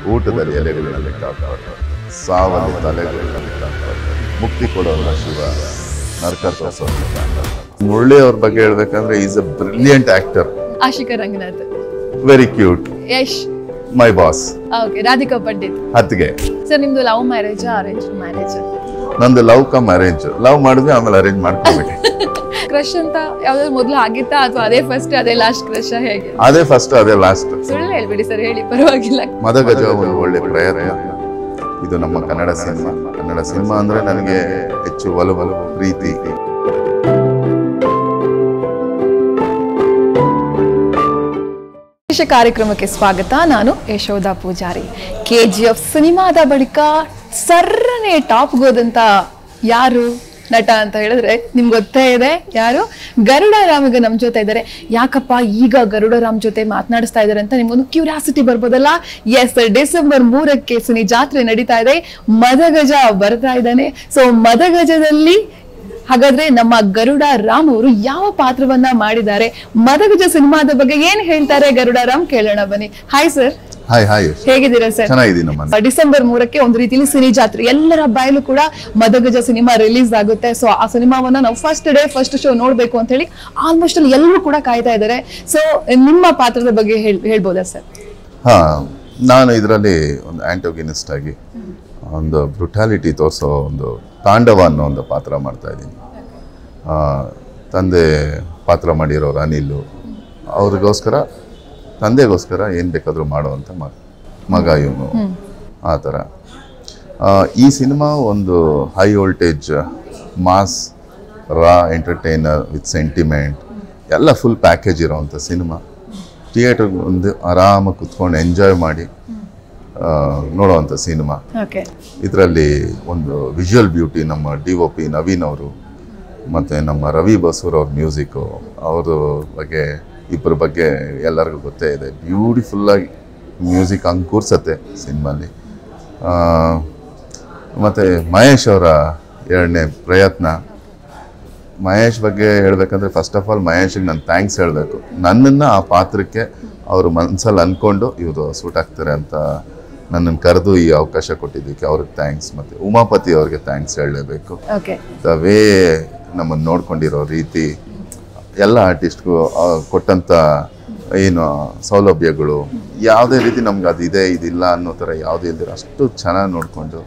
ಊಟದಲ್ಲಿ ಎಲೆಗಳಲ್ಲಿ ಕಾಪಾಡ ಸಾವಲ್ಲಿ ತಲೆಗಳಲ್ಲಿ ಕಾಪಾಡ ಮುಕ್ತಿ ಕೊಡೋಲ್ಲ ಶಿವ ನರಕ ತೋರಿಸೋಲ್ಲ ಮುರಳಿ ಅವ್ರ ಬಗ್ಗೆ ಹೇಳ್ಬೇಕಂದ್ರೆ is a brilliant actor Ashika Ranganath very cute Yash my boss okay Radhika Pandit ಹತ್ತಿಗೆ ಸರ್ ನಿಮ್ದು ಲವ್ ಮ್ಯಾರೇಜ್ ಅರೇಂಜ್ ಮ್ಯಾರೇಜ್ ನಂದು ಲವ್ ಕಮ್ ಅರೇಂಜ್ ಲವ್ ಮಾಡಿದ್ವಿ ಆಮೇಲೆ ಅರೇಂಜ್ ಮಾಡ್ಕೋಬೇಕು ಕ್ರಶ್ ಅಂತ ಯಾವ್ದಾದ್ರು ಮೊದಲು ಆಗಿತ್ತಾ ಅಥವಾ ಅದೇ ಫಸ್ಟ್ ಅದೇ ಲಾಸ್ಟ್ ಕ್ರಶ್ ಹೇಗೆ ಅದೇ ಫಸ್ಟ್ ಅದೇ ಲಾಸ್ಟ್ ಸುಳ್ಳು ಹೇಳ್ಬಿಡಿ ಸರ್ ಹೇಳಿ ಪರವಾಗಿಲ್ಲ ಮದಗಜ ಒಂದು ಒಳ್ಳೆ ಪ್ರಯತ್ನ ಇದು ನಮ್ಮ ಕನ್ನಡ ಸಿನಿಮಾ ಕನ್ನಡ ಸಿನಿಮಾ ಅಂದ್ರೆ ನನಗೆ ಹೆಚ್ಚು ಒಲವು ಪ್ರೀತಿ ವಿಶೇಷ ಕಾರ್ಯಕ್ರಮಕ್ಕೆ ಸ್ವಾಗತ ನಾನು ಯಶೋಧ ಪೂಜಾರಿ ಕೆ ಜಿ ಎಫ್ ಸಿನಿಮಾದ ಬಳಿಕ ಸರ್ರನೆ ಟಾಪ್ ಹೋದಂತ ಯಾರು ನಟ ಅಂತ ಹೇಳಿದ್ರೆ ನಿಮ್ಗೆ ಗೊತ್ತೇ ಇದೆ ಯಾರು ಗರುಡ ರಾಮ್ ಈಗ ನಮ್ಮ ಜೊತೆ ಇದ್ದಾರೆ ಯಾಕಪ್ಪ ಈಗ ಗರುಡ ರಾಮ್ ಜೊತೆ ಮಾತನಾಡಿಸ್ತಾ ಇದ್ದಾರೆ ಅಂತ ನಿಮ್ಗೊಂದು ಕ್ಯೂರಿಯಾಸಿಟಿ ಬರ್ಬೋದಲ್ಲ ಎಸ್ ಡಿಸೆಂಬರ್ ಮೂರಕ್ಕೆ ಸಿನಿ ಜಾತ್ರೆ ನಡೀತಾ ಇದೆ ಮದಗಜ ಬರ್ತಾ ಇದ್ದಾನೆ ಸೊ ಮದಗಜದಲ್ಲಿ ಹಾಗಾದ್ರೆ ನಮ್ಮ ಗರುಡ ರಾಮ್ ಅವರು ಯಾವ ಪಾತ್ರವನ್ನ ಮಾಡಿದ್ದಾರೆ ಮದಗಜ ಸಿನಿಮಾದ ಬಗ್ಗೆ ಏನ್ ಹೇಳ್ತಾರೆ ಗರುಡ ರಾಮ್ ಕೇಳೋಣ ಬನ್ನಿ ಹಾಯ್ ಸರ್ ಹಾಯ್ ಹಾಯ್ ಹೇಗಿದ್ದೀರಾ ಸರ್ ಚೆನ್ನಾಗಿದ್ದೀನಿ ನಮ್ಮ ಡಿಸೆಂಬರ್ ಮೂರಕ್ಕೆ ಒಂದು ರೀತಿಲಿ ಸಿನಿ ಜಾತ್ರೆ ಎಲ್ಲರ ಬಾಯಲ್ಲೂ ಕೂಡ ಮದಗಜ ಸಿನಿಮಾ ರಿಲೀಸ್ ಆಗುತ್ತೆ ಸೊ ಆ ಸಿನಿಮಾವನ್ನ ನಾವು ಫಸ್ಟ್ ಡೇ ಫಸ್ಟ್ ಶೋ ನೋಡ್ಬೇಕು ಅಂತ ಹೇಳಿ ಆಲ್ಮೋಸ್ಟ್ ಅಲ್ಲಿ ಎಲ್ಲರೂ ಕೂಡ ಕಾಯ್ತಾ ಇದ್ದಾರೆ ಸೊ ನಿಮ್ಮ ಪಾತ್ರದ ಬಗ್ಗೆ ಹೇಳ್- ಹೇಳ್ಬೋದಾ ಸರ್ ಹಾ ನಾನು ಇದರಲ್ಲಿ ಒಂದು ಆಂಟೋಗಿನಿಸ್ಟ್ ಆಗಿ ಒಂದು ಬ್ರುಟಾಲಿಟಿ ತೋರಿಸೋ ಒಂದು ತಾಂಡವ ಅನ್ನೋ ಒಂದು ಪಾತ್ರ ಮಾಡ್ತಾ ಇದ್ದೀನಿ ಆ, ತಂದೆ ಪಾತ್ರ ಮಾಡಿರೋರು ಅನಿಲು ಅವ್ರಿಗೋಸ್ಕರ ತಂದೆಗೋಸ್ಕರ ಏನು ಬೇಕಾದರೂ ಮಾಡುವಂಥ ಮಗ ಮಗ ಇವನು ಆ ಥರ ಆ, ಈ ಸಿನಿಮಾ ಒಂದು high voltage mass raw entertainer with sentiment ಎಲ್ಲ ಫುಲ್ ಪ್ಯಾಕೇಜ್ ಇರೋವಂಥ ಸಿನಿಮಾ ಥಿಯೇಟರ್ಗೆ ಒಂದು ಆರಾಮಾಗಿ ಕುತ್ಕೊಂಡು ಎಂಜಾಯ್ ಮಾಡಿ ಆ, ನೋಡೋವಂಥ ಸಿನಿಮಾ ಓಕೆ ಇದರಲ್ಲಿ ಒಂದು ವಿಜುವಲ್ ಬ್ಯೂಟಿ ನಮ್ಮ ಡಿ ಒ ಪಿ ನವೀನ್ ಅವರು ಮತ್ತು ನಮ್ಮ ರವಿ ಬಸೂರ್ ಅವ್ರ ಮ್ಯೂಸಿಕ್ಕು ಅವ್ರ ಬಗ್ಗೆ ಇಬ್ಬರ ಬಗ್ಗೆ ಎಲ್ಲರಿಗೂ ಗೊತ್ತೇ ಇದೆ ಬ್ಯೂಟಿಫುಲ್ಲಾಗಿ ಮ್ಯೂಸಿಕ್ ಹಂಗೆ ಕೂರ್ಸತ್ತೆ ಸಿನಿಮಾಲಿ ಮತ್ತು ಮಹೇಶ್ ಅವರ ಎರಡನೇ ಪ್ರಯತ್ನ ಮಹೇಶ್ ಬಗ್ಗೆ ಹೇಳ್ಬೇಕಂದ್ರೆ ಫಸ್ಟ್ ಆಫ್ ಆಲ್ ಮಹೇಶ್ಗೆ ನಾನು ಥ್ಯಾಂಕ್ಸ್ ಹೇಳಬೇಕು ನನ್ನನ್ನು ಆ ಪಾತ್ರಕ್ಕೆ ಅವರು ಮನಸ್ಸಲ್ಲಿ ಅಂದ್ಕೊಂಡು ಇವರು ಸೂಟ್ ಆಗ್ತಾರೆ ಅಂತ ನನ್ನನ್ನು ಕರೆದು ಈ ಅವಕಾಶ ಕೊಟ್ಟಿದ್ದಕ್ಕೆ ಅವ್ರಿಗೆ ಥ್ಯಾಂಕ್ಸ್ ಮತ್ತು ಉಮಾಪತಿ ಅವ್ರಿಗೆ ಥ್ಯಾಂಕ್ಸ್ ಹೇಳಲೇಬೇಕು ಓಕೆ ದ ವೇ ನಮ್ಮನ್ನು ನೋಡ್ಕೊಂಡಿರೋ ರೀತಿ ಎಲ್ಲ ಆರ್ಟಿಸ್ಟ್ಗೂ ಕೊಟ್ಟಂಥ ಏನು ಸೌಲಭ್ಯಗಳು ಯಾವುದೇ ರೀತಿ ನಮ್ಗೆ ಅದಿದೆ ಇದಿಲ್ಲ ಅನ್ನೋ ಥರ ಯಾವುದೇ ಇಲ್ದಿರ ಅಷ್ಟು ಚೆನ್ನಾಗಿ ನೋಡಿಕೊಂಡು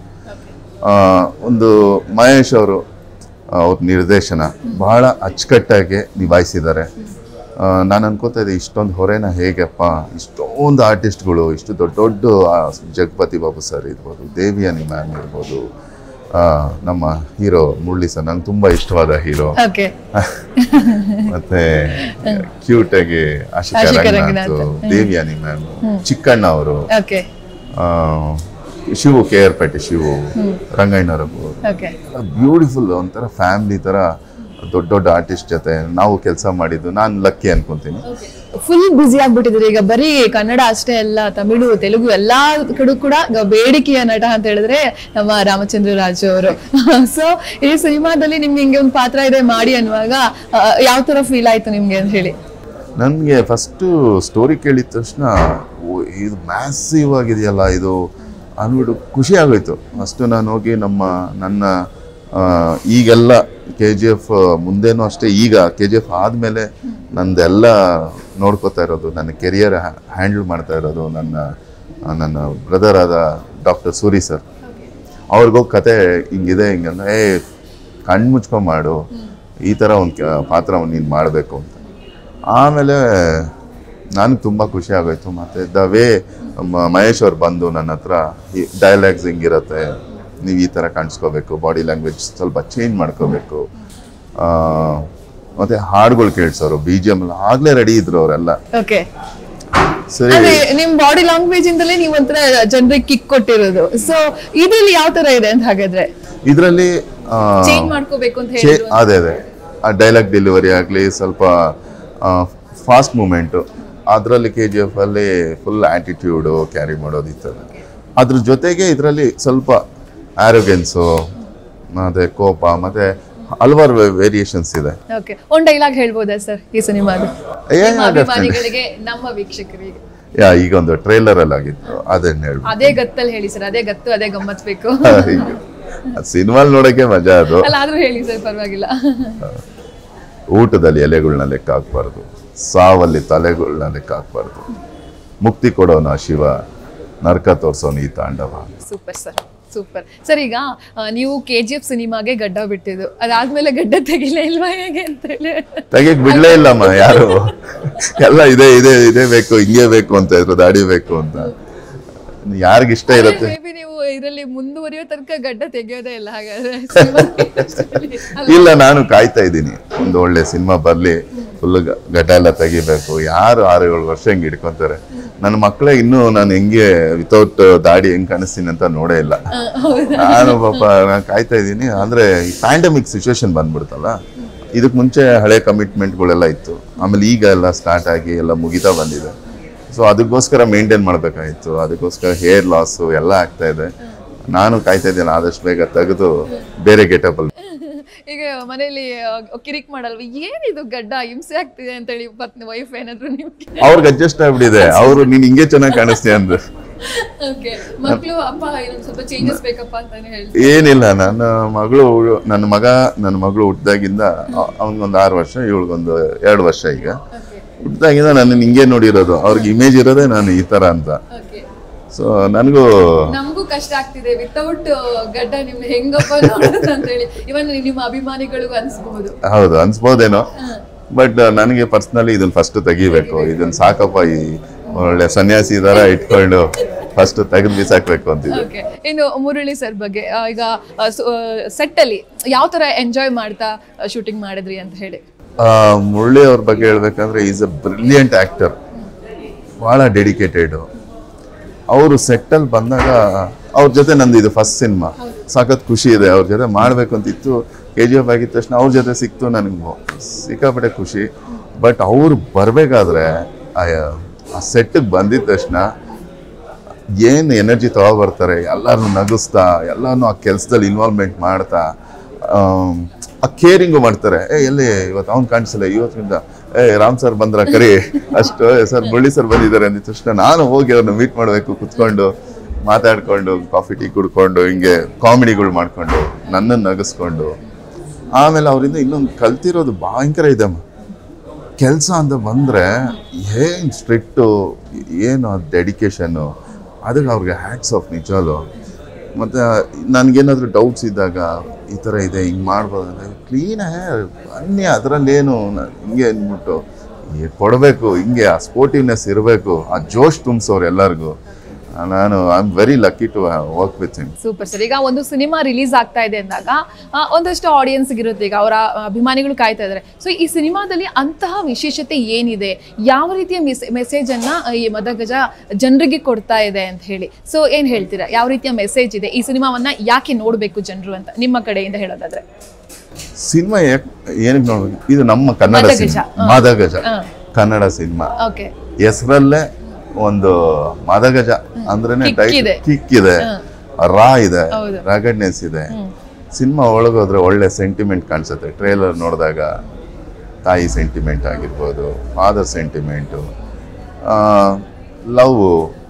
ಒಂದು ಮಹೇಶ್ ಅವರು ಅವ್ರ ನಿರ್ದೇಶನ ಬಹಳ ಅಚ್ಚುಕಟ್ಟಾಗಿ ನಿಭಾಯಿಸಿದ್ದಾರೆ ನಾನು ಅನ್ಕೋತಾ ಇದ್ದೆ ಇಷ್ಟೊಂದು ಹೊರೆನ ಹೇಗಪ್ಪ ಇಷ್ಟೊಂದು ಆರ್ಟಿಸ್ಟ್ಗಳು ಇಷ್ಟು ದೊಡ್ಡ ದೊಡ್ಡ ಆ, ಜಗಪತಿ ಬಾಬು ಸರ್ ಇರ್ಬೋದು ದೇವಿಯಾನಿ ಮ್ಯಾಮ್ ಇರ್ಬೋದು ಆ, ನಮ್ಮ ಹೀರೋ ಮುರಳಿ ಸರ್ ನಂಗೆ ತುಂಬ ಇಷ್ಟವಾದ ಹೀರೋ ಓಕೆ ಮತ್ತೆ ಕ್ಯೂಟ್ ಆಗಿ ಆಶಿಕಾ ಆಶಿಕಾ ರಂಗನಾಥ್ ರಂಗನಾಥ್. ದೇವಿಯಾನಿ ಮ್ಯಾಮ್ ಚಿಕ್ಕಣ್ಣ ಅವರು okay Shivu K R Pete Shivu ರಂಗಣ್ಣರಪ್ಪು ಓಕೆ ಬ್ಯೂಟಿಫುಲ್ ಒಂಥರ ಫ್ಯಾಮಿಲಿ ಥರ ದೊಡ್ಡ ದೊಡ್ಡ ಆರ್ಟಿಸ್ಟ್ ಜೊತೆ ನಾವು ಕೆಲಸ ಮಾಡಿದ್ದು ನಾನು ಲಕ್ಕಿ ಅನ್ಕೊಂತೀನಿ ಫುಲ್ ಬ್ಯುಸಿ ಆಗ್ಬಿಟ್ಟಿದ್ರು ಈಗ ಬರೀ ಕನ್ನಡ ಅಷ್ಟೇ ಅಲ್ಲ ತಮಿಳು ತೆಲುಗು ಎಲ್ಲಾ ಕಡೆ ಕೂಡ ಈಗ ಬೇಡಿಕೆಯ ನಟ ಅಂತ ಹೇಳಿದ್ರೆ ನಮ್ಮ ರಾಮಚಂದ್ರ ರಾಜು ಅವರು ಸೊ ಈ ಸಿನಿಮಾದಲ್ಲಿ ನಿಮ್ಗೆ ಹಿಂಗೆ ಒಂದು ಪಾತ್ರ ಇದೆ ಮಾಡಿ ಅನ್ನುವಾಗ ಆ, ಯಾವ ತರ ಫೀಲ್ ಆಯ್ತು ನಿಮ್ಗೆ ಅಂತ ಹೇಳಿ ನನಗೆ ಫಸ್ಟು ಸ್ಟೋರಿ ಕೇಳಿದ ತಕ್ಷಣ ಓ, ಇದು ಮ್ಯಾಸಿವ್ ಆಗಿದೆಯಲ್ಲ ಇದು ಅಂದ್ಬಿಟ್ಟು ಖುಷಿ ಆಗೋಯ್ತು ಫಸ್ಟು ನಾನು ಹೋಗಿ ನಮ್ಮ ನನ್ನ ಆ, ಈಗೆಲ್ಲ ಕೆ ಜಿ ಎಫ್ ಮುಂದೇನೂ ಅಷ್ಟೇ ಈಗ ಕೆ ಜಿ ಎಫ್ ಆದಮೇಲೆ ನಂದೆಲ್ಲ ನೋಡ್ಕೋತಾ ಇರೋದು ನನ್ನ ಕೆರಿಯರ್ ಹ್ಯಾಂಡಲ್ ಮಾಡ್ತಾ ಇರೋದು ನನ್ನ ಆ, ನನ್ನ ಬ್ರದರ್ ಆದ ಡಾಕ್ಟರ್ ಸೂರಿ ಸರ್ ಅವ್ರಿಗೋಗಿ ಕತೆ ಹಿಂಗಿದೆ ಹಿಂಗಂದ್ರೆ ಏ ಕಣ್ಣು ಮುಚ್ಕೊಂಡು ಮಾಡು ಈ ಥರ ಒಂದು ಪಾತ್ರ ನೀನು ಮಾಡಬೇಕು ಅಂತ ಆಮೇಲೆ ನನಗೆ ತುಂಬ ಖುಷಿ ಆಗೋಯ್ತು ಮತ್ತು ದ ವೇ ಮಹೇಶ್ ಅವ್ರು ಬಂದು ನನ್ನ ಹತ್ರ ಈ ಡೈಲಾಗ್ಸ್ ಹಿಂಗಿರುತ್ತೆ ನೀವು ಈ ಥರ ಕಾಣಿಸ್ಕೋಬೇಕು ಬಾಡಿ ಲ್ಯಾಂಗ್ವೇಜ್ ಸ್ವಲ್ಪ ಚೇಂಜ್ ಮಾಡ್ಕೋಬೇಕು ಮತ್ತು ಹಾಡುಗಳು ಕೇಳಿಸೋರು ಬಿ ಜಿ ಎಮ್ ಆಗಲೇ ರೆಡಿ ಇದ್ರು ಅವರೆಲ್ಲ ಓಕೆ ಸರಿ ಅದೇ ನಿಮ್ ಬಾಡಿ ಲ್ಯಾಂಗ್ವೇಜ್ ಇಂದಲೇ ನೀವು ಒಂಥರ ಜನರಿಗೆ ಕಿಕ್ ಕೊಟ್ಟಿರೋದು ಸೊ ಇದ್ರಲ್ಲಿ ಯಾವ ತರ ಇದೆ ಅಂತ ಹಾಗಾದ್ರೆ ಇದರಲ್ಲಿ ಚೇಂಜ್ ಮಾಡ್ಕೋಬೇಕು ಅಂತ ಚೇ ಹೇಳಿದ್ರು ಅದೇ ಅದೇ ಆ ಡೈಲಾಗ್ ಡೆಲಿವರಿ ಆಗಲಿ ಸ್ವಲ್ಪ ಫಾಸ್ಟ್ ಮೂಮೆಂಟು ಅದರಲ್ಲಿ ಕೆ ಜಿ ಎಫ್ ಅಲ್ಲಿ ಫುಲ್ ಆ್ಯಟಿಟ್ಯೂಡು ಕ್ಯಾರಿ ಮಾಡೋದಿತ್ತು ಅದ್ರ ಜೊತೆಗೆ ಇದರಲ್ಲಿ ಸ್ವಲ್ಪ ಆರೋಗೆನ್ಸು ಮತ್ತು ಕೋಪ ಮತ್ತು ಹಲವಾರು ವೇರಿಯೇಷನ್ಸ್ ಇದೆ ಓಕೆ ಒಂದ್ ಡೈಲಾಗ್ ಹೇಳ್ಬೋದಾ ಸರ್ ಈ ಸಿನಿಮಾದ ಏ, ನಿಮ್ಮ definitely. ಅಭಿಮಾನಿಗಳಿಗೆ ನಮ್ಮ ವೀಕ್ಷಕರಿಗೆ ಯಾ ಈಗ ಒಂದು ಟ್ರೇಲರ್ ಅಲ್ಲಿ ಆಗಿತ್ತು ಅದನ್ನ ಹೇಳ್ಬಿಟ್ಟು ಅದೇ ಗತ್ತಲ್ಲಿ ಹೇಳಿ ಸರ್ ಅದೇ ಗತ್ತು ಅದೇ ಗಮ್ಮತ್ ಬೇಕು ಸಿನಿಮಾಲ್ ನೋಡಕ್ಕೆ ಮಜಾ ಅದು ಅಲ್ಲ ಆದ್ರೂ ಹೇಳಿ ಸರ್ ಪರವಾಗಿಲ್ಲ ಊಟದಲ್ಲಿ ಎಲೆಗಳನ್ನ ಲೆಕ್ಕ ಹಾಕ್ಬಾರ್ದು ಸಾವಲ್ಲಿ ತಲೆಗಳನ್ನ ಲೆಕ್ಕ ಹಾಕ್ಬಾರ್ದು ಮುಕ್ತಿ ಕೊಡೋನು ಆ ಶಿವ ನರಕ ತೋರ್ಸೋನು ಈ ತಾಂಡವ ಸೂಪರ್ ಸರ್ ಸೂಪರ್ ಸರ್ ಈಗ ಆ, ನೀವು ಕೆ ಜಿ ಎಫ್ ಸಿನಿಮಾಗೆ ಗಡ್ಡ ಬಿಟ್ಟಿದ್ದು ಅದಾದ್ಮೇಲೆ ಗಡ್ಡ ತೆಗಿಲೇ ಇಲ್ವಾ ಹೇಗೆ ಅಂತ ಹೇಳಿ ತೆಗಿಯಕ್ ಬಿಡ್ಲೇ ಇಲ್ಲಮ್ಮ ಯಾರು ಎಲ್ಲ ಇದೆ ಇದೆ ಇದೇ ಬೇಕು ಹಿಂಗೆ ಬೇಕು ಅಂತ ಇದ್ರು ದಾಡಿ ಬೇಕು ಅಂತ ಯಾರಿಗಿಷ್ಟ ಇರುತ್ತೆ ಮೇ ಬಿ ನೀವು ಇದರಲ್ಲಿ ಮುಂದುವರಿಯೋ ತನಕ ಗಡ್ಡ ತೆಗೆಯೋದೇ ಇಲ್ಲ ಹಾಗಾದ್ರೆ ಸಿನಿಮಾ industry-ಲಿ. ಅಲ್ಲ? ಇಲ್ಲ ನಾನು ಕಾಯ್ತಾ ಇದ್ದೀನಿ ಒಂದು ಒಳ್ಳೆ ಸಿನಿಮಾ ಬರ್ಲಿ ಫುಲ್ ಗಡ್ಡ ಎಲ್ಲ ತೆಗಿಬೇಕು ಯಾರು ಆರು ಏಳು ವರ್ಷ ಹಿಂಗೆ ಹಿಡ್ಕೊಂತಾರೆ ನನ್ನ ಮಕ್ಕಳೇ ಇನ್ನೂ ನಾನು ಹೆಂಗೆ ವಿತೌಟ್ ದಾಡಿ ಹೆಂಗ್ ಕಾಣಿಸ್ತೀನಿ ಅಂತ ನೋಡೇ ಇಲ್ಲ ಆ, ಹೌದಾ? ನಾನು ಪಾಪ ನಾನು ಕಾಯ್ತಾ ಇದ್ದೀನಿ ಅಂದ್ರೆ ಈ ಪ್ಯಾಂಡಮಿಕ್ ಸಿಚುವೇಶನ್ ಬಂದ್ಬಿಡ್ತಲ್ಲ ಇದಕ್ಕೆ ಮುಂಚೆ ಹಳೆ ಕಮಿಟ್ಮೆಂಟ್ಗಳೆಲ್ಲ ಇತ್ತು ಆಮೇಲೆ ಈಗ ಎಲ್ಲ ಸ್ಟಾರ್ಟ್ ಆಗಿ ಎಲ್ಲ ಮುಗಿತಾ ಬಂದಿದೆ ಸೊ ಅದಕ್ಕೋಸ್ಕರ ಮೇಂಟೈನ್ ಮಾಡಬೇಕಾಗಿತ್ತು ಅದಕ್ಕೋಸ್ಕರ ಹೇರ್ ಲಾಸು ಎಲ್ಲ ಆಗ್ತಾ ಇದೆ ನಾನು ಕಾಯ್ತಾ ಇದ್ದೇನೆ ಆದಷ್ಟು ಬೇಗ ತೆಗೆದು ಬೇರೆ ಗೆಟಪ್ ಅಲ್ಲಿ ಈಗ ಮನೇಲಿ ಆ, ಕಿರಿಕ್ ಮಾಡಲ್ವ ಏನಿದು ಗಡ್ಡ ಹಿಂಸೆ ಆಗ್ತಿದೆ ಅಂತ ಹೇಳಿ ಪತ್ನಿ ವೈಫ್ ಏನಾದ್ರು ನಿಮ್ಗೆ ಅವ್ರಿಗೆ ಅಡ್ಜಸ್ಟ್ ಆಗ್ಬಿಟ್ಟಿದೆ ಅವರು ನೀನ್ ಹಿಂಗೆ ಚೆನ್ನಾಗಿ ಕಾಣಿಸ್ತೀಯ ಅಂದ್ರು ಓಕೆ ಮಕ್ಕಳು ಅಪ್ಪ ಇನ್ನೊಂದ್ ಸ್ವಲ್ಪ ಚೇಂಜಸ್ ಬೇಕಪ್ಪ ಅಂತಾನೆ ಹೇಳ್ತಾರೆ ಏನಿಲ್ಲ ನನ್ನ ಮಗಳು ನನ್ನ ಮಗ ನನ್ನ ಮಗಳು ಹುಟ್ಟಿದಾಗಿಂದ ಅವನಿಗೊಂದು ಆರು ವರ್ಷ ಇವಳಿಗೊಂದು ಎರಡು ವರ್ಷ ಈಗ ಹುಟ್ಟಿದಾಗಿಂದ ನಾನು ಹಿಂಗೆ ನೋಡಿರೋದು ಅವ್ರಿಗೆ ಇಮೇಜ್ ಇರೋದೇ ನಾನು ಈ ತರ ಅಂತ ಓಕೆ ಸೊ ನನಗೂ ನಮಗೂ ಕಷ್ಟ ಆಗ್ತಿದೆ ವಿತೌಟ್ ಗಡ್ಡ ನಿಮ್ ಹೆಂಗಪ್ಪ ನೋಡೋದು ಅಂತ ಹೇಳಿ ಇವನ್ ನಿಮ್ಮ ಅಭಿಮಾನಿಗಳಿಗೂ ಅನ್ಸ್ಬಹುದು ಹೌದು ಅನ್ಸ್ಬೋದೇನೋ ಬಟ್ ನನಗೆ ಪರ್ಸ್ನಲಿ ಇದನ್ನ ಫಸ್ಟ್ ತೆಗಿಬೇಕು ಇದನ್ನ ಸಾಕಪ್ಪ ಈ ಒಳ್ಳೆ ಸನ್ಯಾಸಿ ತರ ಇಟ್ಕೊಂಡು ಫಸ್ಟ್ ತೆಗೆದು ಬಿಸಾಕ್ಬೇಕು ಅಂತಿದೆ ಓಕೆ ಇನ್ನು ಮುರಳಿ ಸರ್ ಬಗ್ಗೆ ಆ, ಈಗ ಸೆಟ್ ಅಲ್ಲಿ ಯಾವ ತರ ಎಂಜಾಯ್ ಮಾಡ್ತಾ ಶೂಟಿಂಗ್ ಮಾಡಿದ್ರಿ ಅಂತ ಹೇಳಿ ಆ, ಮುರಳಿ ಅವ್ರ ಬಗ್ಗೆ ಹೇಳ್ಬೇಕಂದ್ರೆ ಈಸ್ ಅ ಬ್ರಿಲಿಯಂಟ್ ಆಕ್ಟರ್ ಭಾಳ ಡೆಡಿಕೇಟೆಡ್ ಅವರು ಸೆಟ್ಟಲ್ಲಿ ಬಂದಾಗ ಅವ್ರ ಜೊತೆ ನಂದು ಇದು ಫಸ್ಟ್ ಸಿನಿಮಾ ಸಖತ್ ಖುಷಿ ಇದೆ ಅವ್ರ ಜೊತೆ ಮಾಡಬೇಕು ಅಂತಿತ್ತು ಕೆ ಜಿ ಎಫ್ ಆಗಿದ ತಕ್ಷಣ ಅವ್ರ ಜೊತೆ ಸಿಕ್ತು ನನಗೆ ಸಿಕ್ಕಾಪಟ್ಟೆ ಖುಷಿ ಬಟ್ ಅವ್ರು ಬರಬೇಕಾದ್ರೆ ಆ ಸೆಟ್ಟಿಗೆ ಬಂದಿದ ತಕ್ಷಣ ಏನು ಎನರ್ಜಿ ಬರ್ತಾರೆ ಎಲ್ಲರನ್ನು ನಗಿಸ್ತಾ ಎಲ್ಲರನ್ನು ಆ ಕೆಲಸದಲ್ಲಿ ಇನ್ವಾಲ್ವ್ಮೆಂಟ್ ಮಾಡ್ತಾ ಆಮ್, ಆ ಕೇರಿಂಗು ಮಾಡ್ತಾರೆ ಏ ಎಲ್ಲಿ ಇವತ್ತು ಅವ್ನು ಕಾಣಿಸಲ್ಲ ಇವತ್ತಿಂದ ಏ ರಾಮ್ ಸರ್ ಬಂದ್ರ ಕರಿ ಅಷ್ಟು ಸರ್ ಮುರಳಿ ಸರ್ ಬಂದಿದ್ದಾರೆ ಅಂದಿದ ತಕ್ಷಣ ನಾನು ಹೋಗಿ ಅವ್ರನ್ನ ಮೀಟ್ ಮಾಡಬೇಕು ಕುತ್ಕೊಂಡು ಮಾತಾಡ್ಕೊಂಡು ಕಾಫಿ ಟೀ ಕುಡ್ಕೊಂಡು ಹಿಂಗೆ ಕಾಮಿಡಿಗಳು ಮಾಡ್ಕೊಂಡು ನನ್ನನ್ನು ನಗಿಸ್ಕೊಂಡು ಆಮೇಲೆ ಅವರಿಂದ ಇನ್ನೊಂದು ಕಲ್ತಿರೋದು ಭಯಂಕರ ಇದೆ ಕೆಲಸ ಅಂತ ಬಂದರೆ ಏನು ಸ್ಟ್ರಿಕ್ಟು ಏನು ಡೆಡಿಕೇಶನ್ನು ಅದಕ್ಕೆ ಅವ್ರಿಗೆ ಹ್ಯಾಟ್ಸ್ ಆಫ್ ನಿಜವಲ್ಲೂ ಮತ್ತು ನನಗೇನಾದರೂ ಡೌಟ್ಸ್ ಇದ್ದಾಗ ಈ ಥರ ಇದೆ ಹಿಂಗೆ ಮಾಡ್ಬೋದು ಅಂದರೆ ಕ್ಲೀನ್ ಬನ್ನಿ ಅದರಲ್ಲೇನು ನ- ಹಿಂಗೆ ಅಂದ್ಬಿಟ್ಟು ಈ ಕೊಡಬೇಕು ಹಿಂಗೆ ಆ ಸ್ಪೋರ್ಟಿವ್ನೆಸ್ ಇರಬೇಕು ಆ ಜೋಶ್ ತುಂಬಿಸೋರು ಎಲ್ಲರಿಗೂ ನಾನು I am very lucky to work with him super sir ಈಗ ಒಂದು ಸಿನಿಮಾ ರಿಲೀಸ್ ಆಗ್ತಾ ಇದೆ ಅಂದಾಗ ಆ, ಒಂದಷ್ಟು ಆಡಿಯನ್ಸ್ ಇರುತ್ತೆ ಈಗ ಅವರ ಅಭಿಮಾನಿಗಳು ಕಾಯ್ತಾ ಇದ್ದಾರೆ ಸೊ ಈ ಸಿನಿಮಾದಲ್ಲಿ ಅಂತಹ ವಿಶೇಷತೆ ಏನಿದೆ ಯಾವ ರೀತಿಯ ಮೆಸೇಜ್ ಅನ್ನ ಆ, ಈ ಮದಗಜ ಜನರಿಗೆ ಕೊಡ್ತಾ ಇದೆ ಅಂತ ಹೇಳಿ ಸೊ ಏನ್ ಹೇಳ್ತೀರಾ ಯಾವ ರೀತಿಯ ಮೆಸೇಜ್ ಇದೆ ಈ ಸಿನಿಮಾವನ್ನ ಯಾಕೆ ನೋಡ್ಬೇಕು ಜನರು ಅಂತ ನಿಮ್ಮ ಕಡೆಯಿಂದ ಹೇಳೋದಾದ್ರೆ ಸಿನಿಮಾ ಏನಕ್ಕೆ ನೋಡ್ಬೇಕು ಇದು ನಮ್ಮ ಕನ್ನಡ ಮದಗಜ, ಸಿನಿಮಾ ಹಾ. ಮದಗಜ ಹಾ. ಕನ್ನಡ ಸಿನಿಮಾ ಓಕೆ ಹೆಸರಲ್ಲೇ ಒಂದು ಮದಗಜ ಅಂದ್ರೇನೆ ಕಿಕ್ ಇದೆ. ಕಿಕ್ ಇದೆ ರಾ ಇದೆ ಹೌದು. ರಾಗಡ್ನೆಸ್ ಇದೆ ಸಿನಿಮಾ ಒಳಗೋದ್ರೆ ಒಳ್ಳೆ ಸೆಂಟಿಮೆಂಟ್ ಕಾಣಿಸುತ್ತೆ ಟ್ರೇಲರ್ ನೋಡಿದಾಗ ತಾಯಿ ಸೆಂಟಿಮೆಂಟ್ ಆಗಿರ್ಬೋದು ಫಾದರ್ ಸೆಂಟಿಮೆಂಟು ಲವ್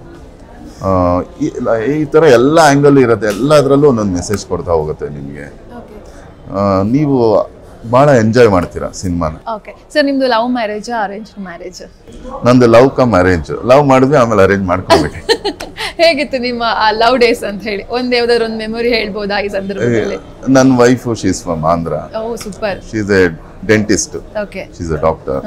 ಈ ಥರ ಎಲ್ಲ ಆ್ಯಂಗಲ್ ಇರುತ್ತೆ ಎಲ್ಲದರಲ್ಲೂ ಒಂದೊಂದು ಮೆಸೇಜ್ ಕೊಡ್ತಾ ಹೋಗುತ್ತೆ ನಿಮಗೆ ನೀವು ಭಾಳ ಎಂಜಾಯ್ ಮಾಡ್ತೀರಾ ಸಿನಿಮಾನ ಓಕೆ ಸರ್ ನಿಮ್ದು ಲವ್ ಮ್ಯಾರೇಜ್ ಅರೇಂಜ್ ಮ್ಯಾರೇಜ್ ನಂದು ಲವ್ ಕಮ್ ಅರೇಂಜ್ ಲವ್ ಮಾಡಿದ್ವಿ ಆಮೇಲೆ ಅರೇಂಜ್ ಮಾಡ್ಕೊಬೇಕು ಹೇಗಿತ್ತು ನಿಮ್ಮ ಆ ಲವ್ ಡೇಸ್ ಅಂತ ಹೇಳಿ ಒಂದ್ ಯಾವ್ದಾದ್ರು ಒಂದು ಮೆಮೊರಿ ಹೇಳ್ಬೋದಾ ಈ ಸಂದರ್ಭದಲ್ಲಿ ನನ್ನ wife she's from Andhra oh super she's a dentist okay she's a doctor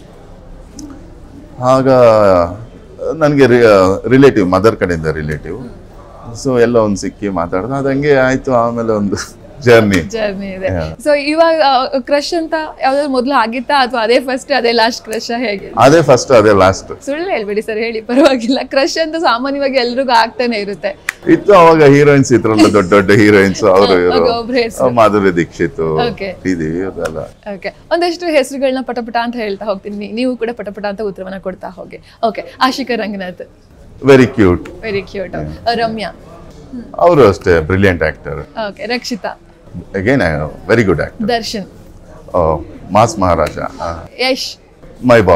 ಆಗ ನನಗೆ ರಿಲೇಟಿವ್ ಮದರ್ ಕಡೆಯಿಂದ ರಿಲೇಟಿವ್ ಸೊ ಎಲ್ಲ ಒಂದು ಸಿಕ್ಕಿ ಮಾತಾಡ್ದು ಅದು ಹಂಗೆ ಆಯ್ತು ಆಮೇಲೆ ಒಂದು ಜರ್ನಿ ಜರ್ನಿ ಇದೆ ಸೊ ಇವಾಗ ಕ್ರಶ್ ಅಂತ ಯಾವ್ದಾದ್ರು ಮೊದ್ಲು ಆಗಿತ್ತಾ ಅಥವಾ ಅದೇ ಫಸ್ಟ್ ಅದೇ ಲಾಸ್ಟ್ ಕ್ರಶ್ ಹೇಗೆ ಅದೇ ಫಸ್ಟ್ ಅದೇ ಲಾಸ್ಟ್ ಸುಳ್ಳು ಹೇಳ್ಬೇಡಿ ಸರ್ ಹೇಳಿ ಪರವಾಗಿಲ್ಲ ಕ್ರಶ್ ಅಂತ ಸಾಮಾನ್ಯವಾಗಿ ಎಲ್ರಿಗೂ ಆಗ್ತಾನೆ ಇರುತ್ತೆ ಇತ್ತು ಅವಾಗ ಹೀರೋಯಿನ್ಸ್ ಇದ್ರಲ್ಲ ದೊಡ್ಡ ದೊಡ್ಡ ಹೀರೋಯಿನ್ಸ್ ಅವರು ಇವರು ಆಗ ಒಬ್ರು ಹೆಸರು ಮಾಧುರಿ ದೀಕ್ಷಿತ್ Okay. ಇದೀವಿ ಅದೆಲ್ಲ ಓಕೆ ಒಂದಷ್ಟು ಹೆಸರುಗಳನ್ನ ಪಟಪಟ ಅಂತ ಹೇಳ್ತಾ ಹೋಗ್ತೀನಿ ನೀ- ನೀವು ಕೂಡ ಪಟಪಟ ಅಂತ ಉತ್ತರವನ್ನ ಕೊಡ್ತಾ ಹೋಗಿ okay Ashika Ranganath very cute very cute Ramya ಅವರು ಅಷ್ಟೇ brilliant actor okay Rakshita again very good actor Darshan mass ಮಹಾರಾಜ Yash my boss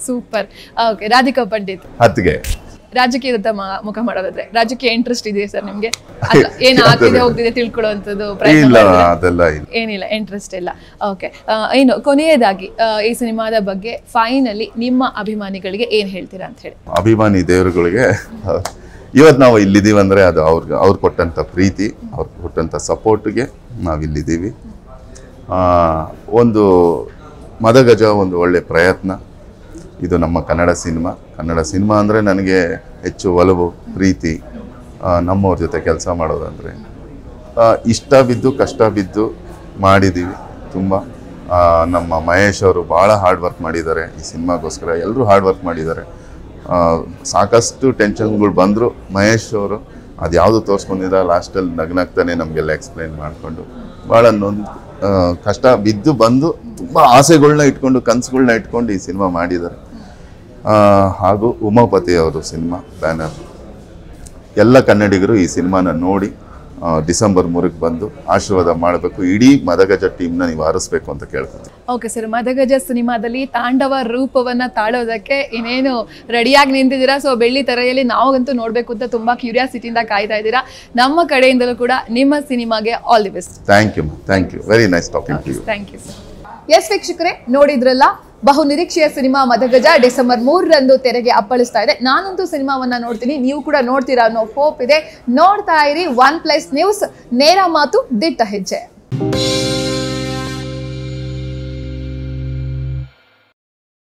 super okay Radhika Pandit ಹತ್ತಿಗೆ ರಾಜಕೀಯದತ್ತ ಮ- ಮುಖ ಮಾಡೋದಾದ್ರೆ ರಾಜಕೀಯ ಇಂಟ್ರೆಸ್ಟ್ ಇದೆಯಾ ಸರ್ ನಿಮ್ಗೆ ಅಲ್ಲ ಏನ್ ಆಗ್ತಿದೆ ಹೋಗ್ತಿದೆ ತಿಳ್ಕೊಳ್ಳುವಂಥದ್ದು ಪ್ರಯತ್ನ ಇಲ್ಲ ಮಾಡಿದ್ರಾ? ಅದೆಲ್ಲ ಇಲ್ಲ ಏನಿಲ್ಲ ಇಂಟ್ರೆಸ್ಟ್ ಇಲ್ಲ ಓಕೆ ಏನು ಕೊನೆಯದಾಗಿ ಆ, ಈ ಸಿನಿಮಾದ ಬಗ್ಗೆ ಫೈನಲಿ ನಿಮ್ಮ ಅಭಿಮಾನಿಗಳಿಗೆ ಏನ್ ಹೇಳ್ತೀರಾ ಅಂತ ಹೇಳಿ ಅಭಿಮಾನಿ ದೇವರುಗಳಿಗೆ ಇವತ್ತು ನಾವು ಇಲ್ಲಿದ್ದೀವಿ ಅಂದರೆ ಅದು ಅವ್ರಿಗೆ ಅವ್ರು ಕೊಟ್ಟಂಥ ಪ್ರೀತಿ ಅವ್ರು ಕೊಟ್ಟಂಥ ಸಪೋರ್ಟ್ಗೆ ನಾವಿಲ್ಲಿದ್ದೀವಿ ಆ, ಒಂದು ಮದಗಜ ಒಂದು ಒಳ್ಳೆ ಪ್ರಯತ್ನ ಇದು ನಮ್ಮ ಕನ್ನಡ ಸಿನಿಮಾ ಕನ್ನಡ ಸಿನಿಮಾ ಅಂದರೆ ನನಗೆ ಹೆಚ್ಚು ಒಲವು ಪ್ರೀತಿ ಆ, ನಮ್ಮವ್ರ ಜೊತೆ ಕೆಲಸ ಮಾಡೋದಂದರೆ ಇಷ್ಟ ಬಿದ್ದು ಕಷ್ಟ ಬಿದ್ದು ಮಾಡಿದ್ದೀವಿ ತುಂಬ ಆ, ನಮ್ಮ ಮಹೇಶ್ ಅವರು ಭಾಳ ಹಾರ್ಡ್ ವರ್ಕ್ ಮಾಡಿದ್ದಾರೆ ಈ ಸಿನಿಮಾಗೋಸ್ಕರ ಎಲ್ಲರೂ ಹಾರ್ಡ್ ವರ್ಕ್ ಮಾಡಿದ್ದಾರೆ ಆ, ಸಾಕಷ್ಟು ಟೆನ್ಷನ್ಗಳು ಬಂದರು ಮಹೇಶ್ ಅವರು ಅದು ಯಾವುದು ತೋರಿಸ್ಕೊಂಡಿಲ್ಲ ಲಾಸ್ಟಲ್ಲಿ ನಗ್ನಗ್ತಾನೆ ನಮಗೆಲ್ಲ ಎಕ್ಸ್ಪ್ಲೈನ್ ಮಾಡಿಕೊಂಡು ಭಾಳ ನೊಂದು ಆ, ಕಷ್ಟ ಬಿದ್ದು ಬಂದು ತುಂಬ ಆಸೆಗಳ್ನ ಇಟ್ಕೊಂಡು ಕನಸುಗಳ್ನ ಇಟ್ಕೊಂಡು ಈ ಸಿನಿಮಾ ಮಾಡಿದ್ದಾರೆ ಆ, ಹಾಗೂ ಉಮಾಪತಿ ಅವರು ಸಿನಿಮಾ ಬ್ಯಾನರ್ ಎಲ್ಲ ಕನ್ನಡಿಗರು ಈ ಸಿನಿಮಾನ ನೋಡಿ ಆ, ಡಿಸೆಂಬರ್ ಮೂರಕ್ಕೆ ಬಂದು ಆಶೀರ್ವಾದ ಮಾಡಬೇಕು ಇಡೀ ಮದಗಜ ಟೀಮ್ನ ನೀವು ಹಾರಿಸ್ಬೇಕು ಅಂತ ಕೇಳ್ಕೊತೀನಿ ಓಕೆ ಸರ್ ಮದಗಜ ಸಿನಿಮಾದಲ್ಲಿ ತಾಂಡವ ರೂಪವನ್ನ ತಾಳೋದಕ್ಕೆ ಇನ್ನೇನು ರೆಡಿಯಾಗಿ ನಿಂತಿದ್ದೀರಾ ಸೊ ಬೆಳ್ಳಿ ತೆರೆಯಲ್ಲಿ ನಾವಂತೂ ನೋಡ್ಬೇಕು ಅಂತ ತುಂಬಾ ಕ್ಯೂರಿಯಾಸಿಟಿಯಿಂದ ಕಾಯ್ತಾ ಇದ್ದೀರಾ ನಮ್ಮ ಕಡೆಯಿಂದಲೂ ಕೂಡ ನಿಮ್ಮ ಸಿನಿಮಾಗೆ all the best thank you thank you very nice talking to you thank you sir yes ವೀಕ್ಷಕರೇ ನೋಡಿದ್ರಲ್ಲ ಬಹು ನಿರೀಕ್ಷೆಯ ಸಿನಿಮಾ ಮದಗಜ ಡಿಸೆಂಬರ್ ಮೂರರಂದು ತೆರೆಗೆ ಅಪ್ಪಳಿಸ್ತಾ ಇದೆ ನಾನಂತೂ ಸಿನಿಮಾವನ್ನ ನೋಡ್ತೀನಿ ನೀವು ಕೂಡ ನೋಡ್ತೀರಾ ಅನ್ನೋ ಹೋಪ್ ಇದೆ ನೋಡ್ತಾ ಇರಿ ಒನ್ ಪ್ಲಸ್ ನ್ಯೂಸ್ ನೇರ ಮಾತು ದಿಟ್ಟ ಹೆಜ್ಜೆ